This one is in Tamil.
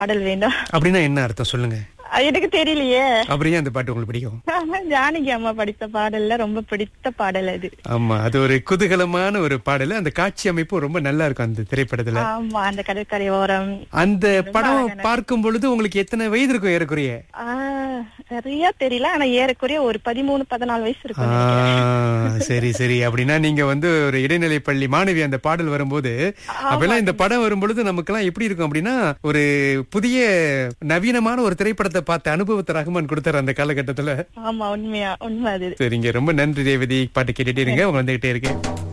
பாடல் வேண்டும் அப்படின்னா என்ன அர்த்தம் சொல்லுங்க அது எனக்கு தெரியலையே அப்படியே அந்த பாட்டு உங்களுக்கு பிடிக்கும் ஜானகி அம்மா படித்த பாடல்ல ரொம்ப பிடித்த பாடல் அது ஆமா அது ஒரு குதூகலமான ஒரு பாடல் அந்த காட்சி அமைப்பு ரொம்ப நல்லா இருக்கும் அந்த திரைப்படத்துல ஆமா அந்த கடற்கரை ஓரம் அந்த படம் பார்க்கும் பொழுது உங்களுக்கு எத்தனை வயது இருக்கும் ஏறக்குறைய ஆ, சரியா தெரியல ஆனா ஏறக்குறைய ஒரு பதிமூணு பதினாலு வயசு இருக்கும் ஆ, சரி சரி அப்படின்னா நீங்க வந்து ஒரு இடைநிலை பள்ளி மாணவி அந்த பாடல் வரும்போது அப்பெல்லாம் இந்த படம் வரும்பொழுது நமக்கெல்லாம் எப்படி இருக்கும் அப்படின்னா ஒரு புதிய நவீனமான ஒரு திரைப்படத்தை பார்த்த அனுபவத்தை ரஹ்மான் கொடுத்தாரு அந்த காலகட்டத்துல ஆமா உண்மையா உண்மை அது சரிங்க ரொம்ப நன்றி ரேவதி பாட்டு கேட்டுட்டே இருங்க உங்க வந்துகிட்டே இருக்கேன்